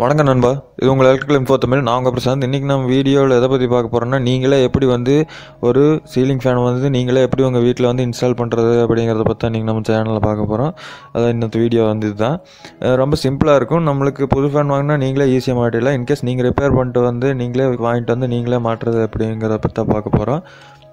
வணக்கம் நண்பா இது உங்கள் எலக்ட்ரிக்கல் இன்ஃபோ தமிழ் நான் உங்கள் பிரசாந்த் இன்றைக்கி நம்ம வீடியோவில் எதை பற்றி பார்க்க போகிறோம்னா நீங்களே எப்படி வந்து ஒரு சீலிங் ஃபேன் வந்து நீங்களே எப்படி உங்கள் வீட்டில் வந்து இன்ஸ்டால் பண்ணுறது அப்படிங்கிறத பற்றி தான் நீங்கள் நம்ம சேனலில் பார்க்க போகிறோம் அதான் இந்த வீடியோ வந்து இதுதான் அஹ் ரொம்ப சிம்பிளாக இருக்கும் நம்மளுக்கு புது ஃபேன் வாங்கினா நீங்களே ஈஸியாக மாட்டிடலாம் இன்கேஸ் நீங்கள் ரிப்பேர் பண்ணிட்டு வந்து நீங்களே வாங்கிட்டு வந்து நீங்களே மாட்டுறது அப்படிங்கிறத பற்றி தான் பார்க்க போகிறோம்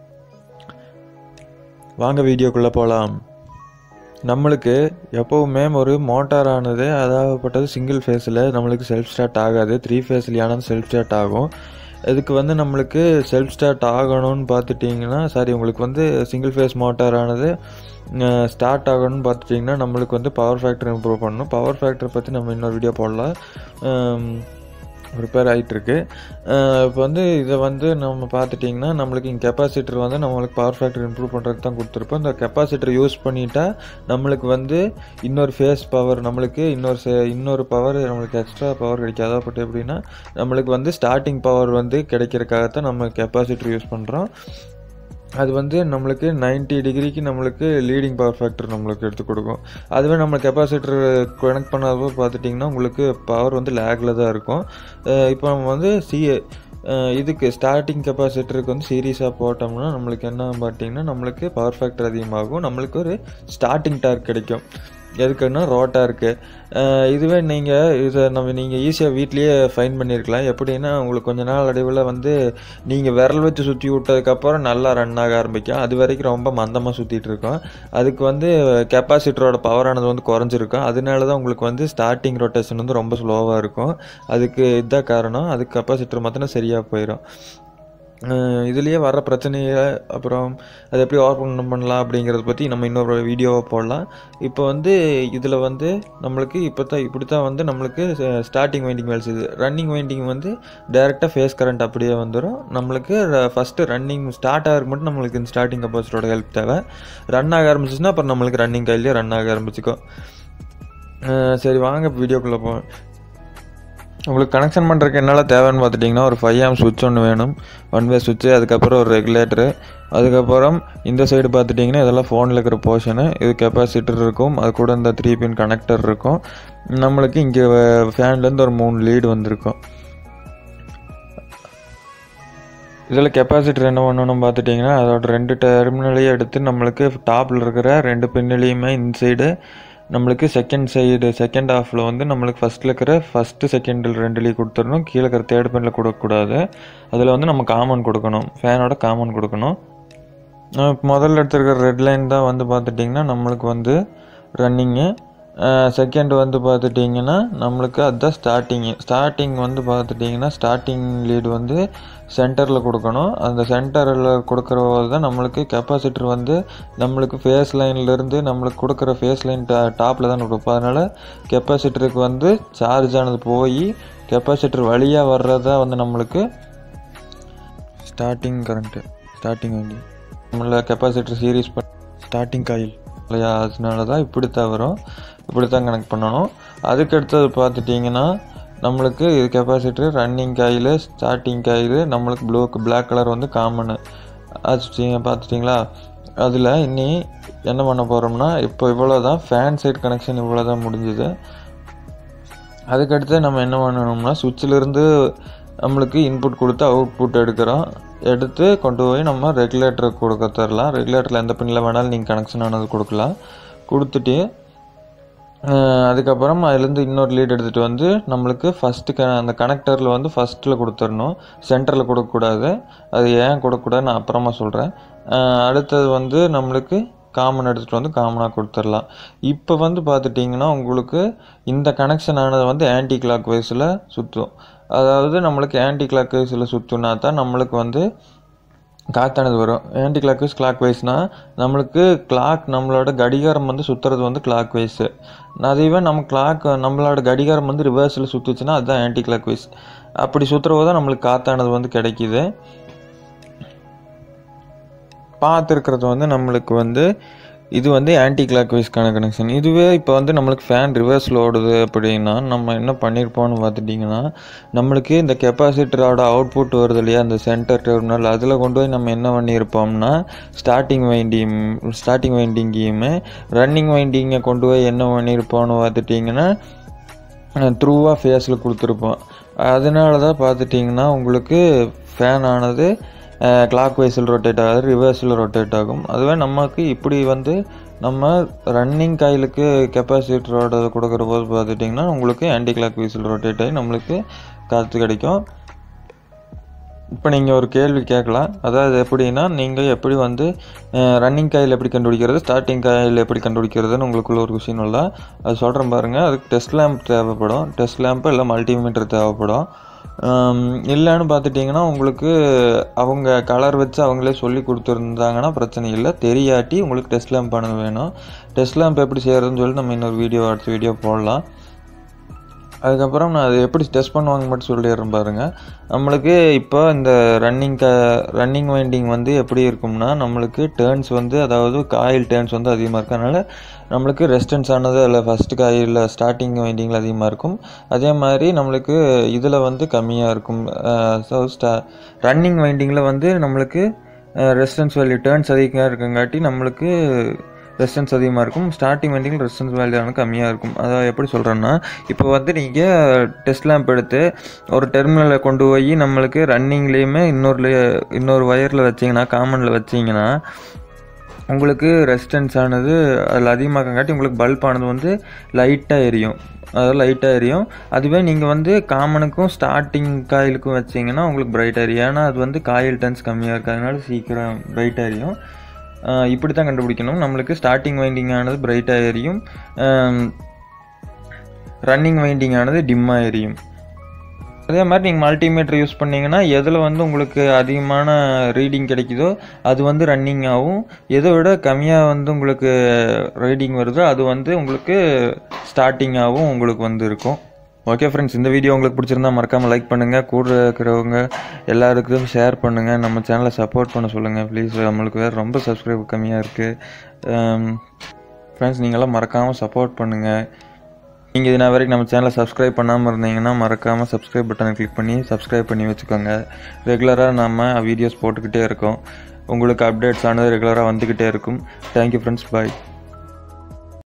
வாங்க வீடியோக்குள்ளே போகலாம் நம்மளுக்கு எப்போவுமே ஒரு மோட்டாரானது அதாவப்பட்டது சிங்கிள் ஃபேஸில் நம்மளுக்கு செல்ஃப் ஸ்டார்ட் ஆகாது த்ரீ ஃபேஸ்லையானது செல்ஃப் ஸ்டார்ட் ஆகும் இதுக்கு வந்து நம்மளுக்கு செல்ஃப் ஸ்டார்ட் ஆகணும்னு பார்த்துட்டிங்கன்னா சாரி உங்களுக்கு வந்து சிங்கிள் ஃபேஸ் மோட்டாரானது ஸ்டார்ட் ஆகணும்னு பார்த்துட்டிங்கன்னா நம்மளுக்கு வந்து பவர் ஃபேக்டர் இம்ப்ரூவ் பண்ணணும் பவர் ஃபேக்டர் பற்றி நம்ம இன்னொரு வீடியோ போடலாம் ரிப்பேர் ஆகிட்டுருக்கு இப்போ வந்து இதை வந்து நம்ம பார்த்துட்டிங்கன்னா நம்மளுக்கு இங்கே கெப்பாசிட்டர் வந்து நம்மளுக்கு பவர் ஃபேக்டர் இம்ப்ரூவ் பண்ணுறதுக்கு தான் கொடுத்துருப்போம் இந்த கெப்பாசிட்டர் யூஸ் பண்ணிட்டா நம்மளுக்கு வந்து இன்னொரு ஃபேஸ் பவர் நம்மளுக்கு இன்னொரு சே இன்னொரு பவர் நம்மளுக்கு எக்ஸ்ட்ரா பவர் கிடைக்காது அதாவது எப்படின்னா நம்மளுக்கு வந்து ஸ்டார்டிங் பவர் வந்து கிடைக்கிறதுக்காகத்தான் நம்ம கெப்பாசிட்டர் யூஸ் பண்ணுறோம் அது வந்து நம்மளுக்கு 90 டிகிரிக்கு நம்மளுக்கு லீடிங் பவர் ஃபேக்டர் நம்மளுக்கு எடுத்து கொடுக்கும் அதுவே நம்ம கெப்பாசிட்டர் கனெக்ட் பண்ணாதப்போ பார்த்துட்டிங்கன்னா உங்களுக்கு பவர் வந்து லேக்கில் தான் இருக்கும் அஹ் இப்போ நம்ம வந்து சி இதுக்கு ஸ்டார்டிங் கெப்பாசிட்டருக்கு வந்து சீரியஸாக போட்டோம்னா நம்மளுக்கு என்ன பார்த்தீங்கன்னா நம்மளுக்கு பவர் ஃபேக்டர் அதிகமாகும் நம்மளுக்கு ஒரு ஸ்டார்டிங் டார்க் கிடைக்கும் எதுக்குன்னா ரோட்டாக இருக்குது இதுவே நீங்கள் இதை நம்ம நீங்கள் ஈஸியாக வீட்லேயே ஃபைன் பண்ணியிருக்கலாம் எப்படின்னா உங்களுக்கு கொஞ்ச நாள் அடைவில் வந்து நீங்கள் விரல் வச்சு சுற்றி விட்டதுக்கப்புறம் நல்லா ரன் ஆக ஆரம்பிக்கும் அது வரைக்கும் ரொம்ப மந்தமாக சுற்றிட்டு இருக்கோம் அதுக்கு வந்து கெப்பாசிட்டரோட பவரானது வந்து குறைஞ்சிருக்கும் அதனால தான் உங்களுக்கு வந்து ஸ்டார்டிங் ரொட்டேஷன் வந்து ரொம்ப ஸ்லோவாக இருக்கும் அதுக்கு இதுதான் காரணம் அதுக்கு கெப்பாசிட்டர் மாற்றினா சரியாக போயிடும் இதுலேயே வர பிரச்சனையை அப்புறம் அதை எப்படி ஓவர் பண்ணலாம் அப்படிங்கிறத பற்றி நம்ம இன்னொரு வீடியோவை போடலாம் இப்போ வந்து இதில் வந்து நம்மளுக்கு இப்போ தான் இப்படி தான் வந்து நம்மளுக்கு ஸ்டார்டிங் வைண்டிங் வேலை செய்யுது ரன்னிங் வைண்டிங் வந்து டேரெக்டாக ஃபேஸ் கரண்ட் அப்படியே வந்துடும் நம்மளுக்கு ஃபஸ்ட்டு ரன்னிங் ஸ்டார்ட் ஆகிறதுக்கு மட்டும் நம்மளுக்கு இந்த ஸ்டார்டிங் கப்பாசிட்டரோட ஹெல்ப் தேவை ரன் ஆக ஆரம்பிச்சிச்சுன்னா அப்புறம் நம்மளுக்கு ரன்னிங் கையிலேயே ரன் ஆக ஆரம்பிச்சிக்கும் சரி வாங்க வீடியோக்குள்ளே போ உங்களுக்கு கனெக்ஷன் பண்ணுறதுக்கு என்னால் தேவைன்னு பார்த்துட்டிங்கன்னா ஒரு ஃபைவ் ஆம் சுவிட்ச் ஒன்று வேணும் ஒன் வே சுவிட்சு அதுக்கப்புறம் ஒரு ரெகுலேட்டரு அதுக்கப்புறம் இந்த சைடு பார்த்துட்டிங்கன்னா இதெல்லாம் ஃபோனில் இருக்கிற போர்ஷனு இது கெப்பாசிட்டர் இருக்கும் அது கூட இந்த த்ரீ பின் கனெக்டர் இருக்கும் நம்மளுக்கு இங்கே ஃபேன்லேருந்து ஒரு மூணு லீடு வந்திருக்கும் இதில் கெப்பாசிட்டர் என்ன பண்ணணும் பார்த்துட்டிங்கன்னா அதோட ரெண்டு டெர்மினலையும் எடுத்து நம்மளுக்கு டாப்பில் இருக்கிற ரெண்டு பின்னிலையுமே இன்சைடு நம்மளுக்கு செகண்ட் சைடு செகண்ட் ஹாஃபில் வந்து நம்மளுக்கு ஃபஸ்ட்டில் இருக்கிற ஃபஸ்ட்டு செகண்டில் ரெண்டுலேயும் கொடுத்துடணும் கீழே இருக்கிற தேர்ட் பெனில் கொடுக்கக்கூடாது அதில் வந்து நம்ம காமன் கொடுக்கணும் ஃபேனோட காமன் கொடுக்கணும் முதல்ல எடுத்துருக்கிற ரெட் லைன் தான் வந்து பார்த்துட்டிங்கன்னா நம்மளுக்கு வந்து ரன்னிங்கு செகண்ட் வந்து பார்த்துட்டிங்கன்னா நம்மளுக்கு அதுதான் ஸ்டார்டிங்கு ஸ்டார்டிங் வந்து பார்த்துட்டிங்கன்னா ஸ்டார்டிங் லீடு வந்து சென்டரில் கொடுக்கணும் அந்த சென்டரில் கொடுக்குற போது தான் நம்மளுக்கு கெப்பாசிட்டர் வந்து நம்மளுக்கு ஃபேஸ் லைன்லேருந்து நம்மளுக்கு கொடுக்குற ஃபேஸ் லைன் டா டாப்பில் தான் கொடுப்போம் அதனால் கெப்பாசிட்டருக்கு வந்து சார்ஜ் ஆனது போய் கெப்பாசிட்டர் வழியாக வர்றதா வந்து நம்மளுக்கு ஸ்டார்டிங் கரண்ட்டு ஸ்டார்டிங் வண்டி நம்மள கெப்பாசிட்டர் சீரீஸ் பண்ண ஸ்டார்டிங் காயில் இல்லையா அதனால தான் இப்படி தான் வரும் இப்படி தான் கனெக்ட் பண்ணணும் அதுக்கு அடுத்தது பார்த்துட்டிங்கன்னா நம்மளுக்கு இது capacitor running coil starting coil நம்மளுக்கு ப்ளூ பிளாக் கலர் வந்து காமனு அது பார்த்துட்டிங்களா அதில் இன்னி என்ன பண்ண போகிறோம்னா இப்போ இவ்வளோ தான் ஃபேன் சைட் கனெக்ஷன் இவ்வளோ தான் முடிஞ்சுது அதுக்கடுத்து நம்ம என்ன பண்ணணும்னா சுவிட்சிலிருந்து நம்மளுக்கு இன்புட் கொடுத்து அவுட்புட் எடுக்கிறோம் எடுத்து கொண்டு போய் நம்ம ரெகுலேட்டருக்கு கொடுக்க தரலாம் ரெகுலேட்டரில் எந்த பின்னில் வேணாலும் நீங்கள் கனெக்ஷன் ஆனது கொடுக்கலாம் கொடுத்துட்டு அதுக்கப்புறம் அதுலேருந்து இன்னொரு லீட் எடுத்துகிட்டு வந்து நம்மளுக்கு ஃபஸ்ட்டு க அந்த கனெக்டரில் வந்து ஃபஸ்ட்டில் கொடுத்துடணும் சென்டரில் கொடுக்கக்கூடாது அது ஏன் கொடுக்கக்கூடாது நான் அப்புறமா சொல்கிறேன் அடுத்தது வந்து நம்மளுக்கு காமன் எடுத்துகிட்டு வந்து காமனாக கொடுத்துடலாம் இப்போ வந்து பார்த்துட்டிங்கன்னா உங்களுக்கு இந்த கனெக்ஷன் ஆனது வந்து ஆன்டி கிளாக் வைஸில் சுற்றும் அதாவது நம்மளுக்கு ஆன்டி கிளாக் வைஸில் சுற்றுனா தான் நம்மளுக்கு வந்து காத்தானது வரும் ஆன்டி கிளாக் வைஸ் கிளாக் வைஸ்னால் நம்மளுக்கு கிளாக் நம்மளோட கடிகாரம் வந்து சுற்றுறது வந்து கிளாக் வைஸு அதுவே நம்ம கிளாக் நம்மளோட கடிகாரம் வந்து ரிவர்ஸில் சுற்றுச்சுன்னா அதுதான் ஆன்டி கிளாக் வைஸ் அப்படி சுற்றுறது தான் நம்மளுக்கு காத்தானது வந்து கிடைக்கிது பார்த்துருக்கிறது வந்து நம்மளுக்கு வந்து இது வந்து ஆன்டி கிளாக் வைஸ்க்கான கனெக்ஷன் இதுவே இப்போ வந்து நம்மளுக்கு ஃபேன் ரிவர்ஸில் ஓடுது அப்படின்னா நம்ம என்ன பண்ணியிருப்போம்னு பார்த்துட்டிங்கன்னா நம்மளுக்கு இந்த கெப்பாசிட்டரோட அவுட்புட் வருது இல்லையா அந்த சென்டர் டெர்மினல் அதில் கொண்டு போய் நம்ம என்ன பண்ணியிருப்போம்னா ஸ்டார்டிங் வைண்டிங் ஸ்டார்டிங் வைண்டிங்கையுமே ரன்னிங் வைண்டிங்கை கொண்டு போய் என்ன பண்ணியிருப்போம்னு பார்த்துட்டிங்கன்னா த்ரூவாக ஃபேஸில் கொடுத்துருப்போம் அதனால தான் பார்த்துட்டிங்கன்னா உங்களுக்கு ஃபேன் ஆனது கிளாக் வைஸில் ரொட்டேட் ஆகாது ரிவர்ஸில் ரொட்டேட் ஆகும் அதுவே நமக்கு இப்படி வந்து நம்ம ரன்னிங் காயிலுக்கு கெப்பாசிட்டரோட கொடுக்குற போது பார்த்துட்டிங்கன்னா உங்களுக்கு ஆன்டி கிளாக் வைஸில் ரொட்டேட் ஆகி நம்மளுக்கு காற்று கிடைக்கும் இப்போ நீங்கள் ஒரு கேள்வி கேட்கலாம் அதாவது எப்படின்னா நீங்கள் எப்படி வந்து ரன்னிங் காயில் எப்படி கண்டுபிடிக்கிறது ஸ்டார்டிங் காயில் எப்படி கண்டுபிடிக்கிறதுன்னு உங்களுக்குள்ள ஒரு கொஷின் இல்லை அது சொல்கிறேன் பாருங்கள் அதுக்கு டெஸ்ட் லேம்ப் தேவைப்படும் டெஸ்ட் லேம்ப்பு இல்லை மல்டிமீட்டர் தேவைப்படும் இல்லைன்னு பார்த்துட்டிங்கன்னா உங்களுக்கு அவங்க கலர் வச்சு அவங்களே சொல்லி கொடுத்துருந்தாங்கன்னா பிரச்சனை இல்லை தெரியாட்டி உங்களுக்கு டெஸ்ட் லேம்ப் பண்ண வேணும் டெஸ்ட் லேம்ப் எப்படி செய்கிறதுன்னு சொல்லி நம்ம இன்னொரு வீடியோ அடுத்த வீடியோ போடலாம் அதுக்கப்புறம் நான் அது எப்படி டெஸ்ட் பண்ணுவாங்க மட்டும் சொல்லிடுறேன் பாருங்கள் நம்மளுக்கு இப்போ இந்த ரன்னிங் க ரன்னிங் வைண்டிங் வந்து எப்படி இருக்கும்னா நம்மளுக்கு டேர்ன்ஸ் வந்து அதாவது காயில் டேர்ன்ஸ் வந்து அதிகமாக இருக்கும் அதனால் நம்மளுக்கு ரெஸ்டன்ஸ் ஆனது அதில் ஃபஸ்ட்டு காயில் ஸ்டார்டிங் வைண்டிங்கில் அதிகமாக இருக்கும் அதே மாதிரி நம்மளுக்கு இதில் வந்து கம்மியாக இருக்கும் ஸோ ஸ்டா ரன்னிங் வைண்டிங்கில் வந்து நம்மளுக்கு ரெஸ்டன்ஸ் வேல்யூ டேர்ன்ஸ் அதிகமாக இருக்கங்காட்டி நம்மளுக்கு ரெசிஸ்டன்ஸ் அதிகமாக இருக்கும் ஸ்டார்டிங் வண்டிகள் ரெசிஸ்டன்ஸ் வேல்யூ கம்மியாக இருக்கும் அதாவது எப்படி சொல்கிறேன்னா இப்போ வந்து நீங்கள் டெஸ்ட் லேம்ப் எடுத்து ஒரு டெர்மினலில் கொண்டு போய் நம்மளுக்கு ரன்னிங்லேயுமே இன்னொரு இன்னொரு ஒயரில் வச்சிங்கன்னா காமனில் வச்சிங்கன்னா உங்களுக்கு ரெசிஸ்டன்ஸ் ஆனது அதில் அதிகமாகங்காட்டி உங்களுக்கு பல்ப் ஆனது வந்து லைட்டாக எரியும் அதாவது லைட்டாக எரியும் அதுவே நீங்கள் வந்து காமனுக்கும் ஸ்டார்டிங் காயிலுக்கும் வச்சிங்கன்னா உங்களுக்கு பிரைட்டாக எரியும் ஏன்னா அது வந்து காயில் டன்ஸ் கம்மியாக இருக்கிறதுனால சீக்கிரம் பிரைட்டாக எரியும் இப்படி தான் கண்டுபிடிக்கணும் நம்மளுக்கு ஸ்டார்டிங் வைண்டிங் ஆனது பிரைட்டாக எரியும் ரன்னிங் வைண்டிங் ஆனது டிம்மாக எரியும் அதே மாதிரி நீங்கள் மல்டிமீட்டர் யூஸ் பண்ணிங்கன்னா எதில் வந்து உங்களுக்கு அதிகமான ரீடிங் கிடைக்குதோ அது வந்து ரன்னிங் ஆகும் எதை விட கம்மியாக வந்து உங்களுக்கு ரீடிங் வருதோ அது வந்து உங்களுக்கு ஸ்டார்டிங்காகவும் உங்களுக்கு வந்து இருக்கும் ஓகே ஃப்ரெண்ட்ஸ் இந்த வீடியோ உங்களுக்கு பிடிச்சிருந்தா மறக்காமல் லைக் பண்ணுங்கள் கூட இருக்கிறவங்க எல்லாருக்கும் ஷேர் பண்ணுங்கள் நம்ம சேனலை சப்போர்ட் பண்ண சொல்லுங்கள் ப்ளீஸ் நம்மளுக்கு வேறு ரொம்ப சப்ஸ்கிரைப் கம்மியாக இருக்குது ஃப்ரெண்ட்ஸ் நீங்களாம் மறக்காமல் சப்போர்ட் பண்ணுங்கள் நீங்கள் இது நான் வரைக்கும் நம்ம சேனலை சப்ஸ்கிரைப் பண்ணாமல் இருந்தீங்கன்னா மறக்காமல் சப்ஸ்கிரைப் பட்டனை கிளிக் பண்ணி சப்ஸ்கிரைப் பண்ணி வச்சுக்கோங்க ரெகுலராக நம்ம வீடியோஸ் போட்டுக்கிட்டே இருக்கோம் உங்களுக்கு அப்டேட்ஸ் ஆனது ரெகுலராக வந்துக்கிட்டே இருக்கும் தேங்க்யூ ஃப்ரெண்ட்ஸ் பாய்